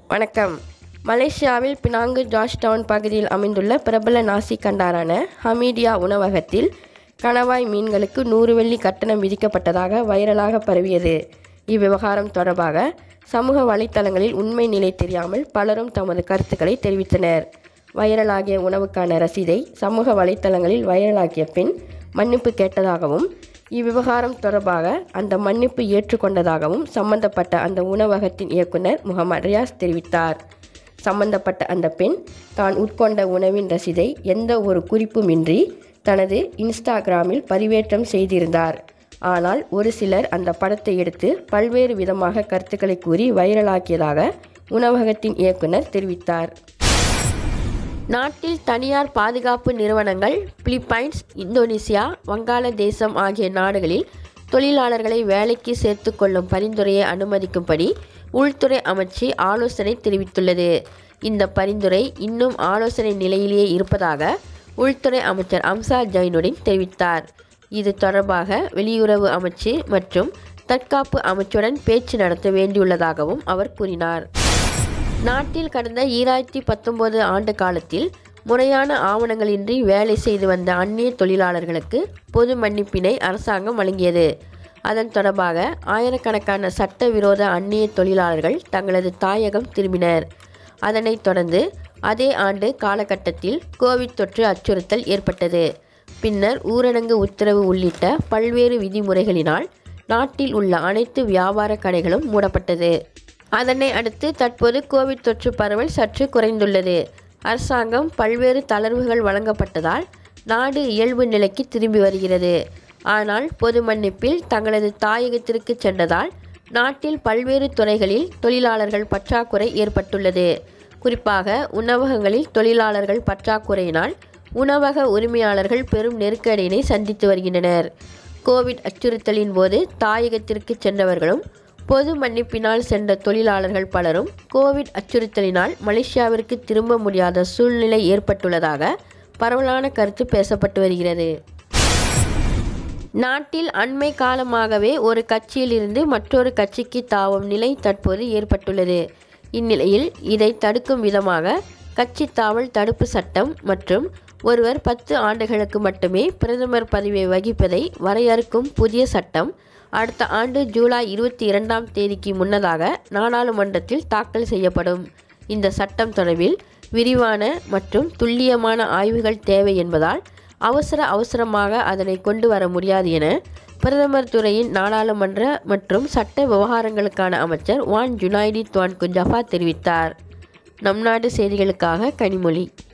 வணக்கம் மலேசியாவில் Penang George down பகுதியில் அமைந்துள்ள பிரபல நாசி கண்டாரான ஹமீடியா உணவகத்தில் கணவாய் மீன்களுக்கு நூறு வெள்ளி கட்டணம் விதிக்கப்பட்டதாக வைரலாக பரவியது இவ்விவகாரம் தொடர்பாக சமூக வலைத்தளங்களில் உண்மை நிலை தெரியாமல் பலரும் தமது கருத்துக்களை தெரிவித்தனர் வைரலாகிய உணவுக்கான ரசீதை சமூக வலைத்தளங்களில் வைரலாகிய பின் மன்னிப்பு கேட்டதாகவும் இவ்விவகாரம் தொடர்பாக அந்த மன்னிப்பு ஏற்றுக்கொண்டதாகவும் சம்பந்தப்பட்ட அந்த உணவகத்தின் இயக்குனர் முகமது ரியாஸ் தெரிவித்தார் சம்பந்தப்பட்ட அந்த பெண் தான் உட்கொண்ட உணவின் ரசீதை எந்த ஒரு குறிப்புமின்றி தனது இன்ஸ்டாகிராமில் பதிவேற்றம் செய்திருந்தார் ஆனால் ஒரு சிலர் அந்த படத்தை எடுத்து பல்வேறு விதமாக கருத்துக்களை கூறி வைரலாக்கியதாக உணவகத்தின் இயக்குனர் தெரிவித்தார் நாட்டில் தனியார் பாதுகாப்பு நிறுவனங்கள் பிலிப்பைன்ஸ் இந்தோனேசியா வங்காளதேசம் ஆகிய நாடுகளில் தொழிலாளர்களை வேலைக்கு சேர்த்து கொள்ளும் பரிந்துரையை அனுமதிக்கும்படி உள்துறை அமைச்சு ஆலோசனை தெரிவித்துள்ளது இந்த பரிந்துரை இன்னும் ஆலோசனை நிலையிலேயே இருப்பதாக உள்துறை அமைச்சர் அம்சா ஜைனுடின் தெரிவித்தார் இது தொடர்பாக வெளியுறவு அமைச்சு மற்றும் தற்காப்பு அமைச்சுடன் பேச்சு நடத்த வேண்டியுள்ளதாகவும் அவர் கூறினார் நாட்டில் கடந்த ஈராயிரத்தி பத்தொன்பது ஆண்டு காலத்தில் முறையான ஆவணங்களின்றி வேலை செய்து வந்த அந்நிய தொழிலாளர்களுக்கு பொது மன்னிப்பினை அரசாங்கம் வழங்கியது அதன் தொடர்பாக ஆயிரக்கணக்கான சட்டவிரோத அந்நிய தொழிலாளர்கள் தங்களது தாயகம் திரும்பினர் அதனைத் தொடர்ந்து அதே ஆண்டு காலகட்டத்தில் கோவிட் தொற்று அச்சுறுத்தல் ஏற்பட்டது பின்னர் ஊரடங்கு உத்தரவு உள்ளிட்ட பல்வேறு விதிமுறைகளினால் நாட்டில் உள்ள அனைத்து வியாபார கடைகளும் மூடப்பட்டது அதனை அடுத்து தற்போது கோவிட் தொற்று பரவல் சற்று குறைந்துள்ளது அரசாங்கம் பல்வேறு தளர்வுகள் வழங்கப்பட்டதால் நாடு இயல்பு நிலைக்கு திரும்பி வருகிறது ஆனால் பொது மன்னிப்பில் தங்களது தாயகத்திற்கு சென்றதால் நாட்டில் பல்வேறு துறைகளில் தொழிலாளர்கள் பற்றாக்குறை ஏற்பட்டுள்ளது குறிப்பாக உணவகங்களில் தொழிலாளர்கள் பற்றாக்குறையினால் உணவக உரிமையாளர்கள் பெரும் நெருக்கடியினை சந்தித்து வருகின்றனர் கோவிட் அச்சுறுத்தலின் போது தாயகத்திற்கு சென்றவர்களும் பொது மன்னிப்பினால் சென்ற தொழிலாளர்கள் பலரும் கோவிட் அச்சுறுத்தலினால் மலேசியாவிற்கு திரும்ப முடியாத சூழ்நிலை ஏற்பட்டுள்ளதாக பரவலான கருத்து பேசப்பட்டு வருகிறது நாட்டில் அண்மை காலமாகவே ஒரு கட்சியிலிருந்து மற்றொரு கட்சிக்கு தாவும் நிலை தற்போது ஏற்பட்டுள்ளது இந்நிலையில் இதை தடுக்கும் விதமாக கட்சி தாவல் தடுப்பு சட்டம் மற்றும் ஒருவர் பத்து ஆண்டுகளுக்கு மட்டுமே பிரதமர் பதவியை வகிப்பதை வரையறுக்கும் புதிய சட்டம் அடுத்த ஆண்டு ஜூலை இருபத்தி இரண்டாம் தேதிக்கு முன்னதாக நாடாளுமன்றத்தில் தாக்கல் செய்யப்படும் இந்த சட்டம் தொடர்பில் விரிவான மற்றும் துல்லியமான ஆய்வுகள் தேவை என்பதால் அவசர அவசரமாக அதனை கொண்டு வர முடியாது என பிரதமர் துறையின் நாடாளுமன்ற மற்றும் சட்ட விவகாரங்களுக்கான அமைச்சர் வான் ஜுனாய்டி துவான் குஜாஃபா தெரிவித்தார் நம் நாடு செய்திகளுக்காக கனிமொழி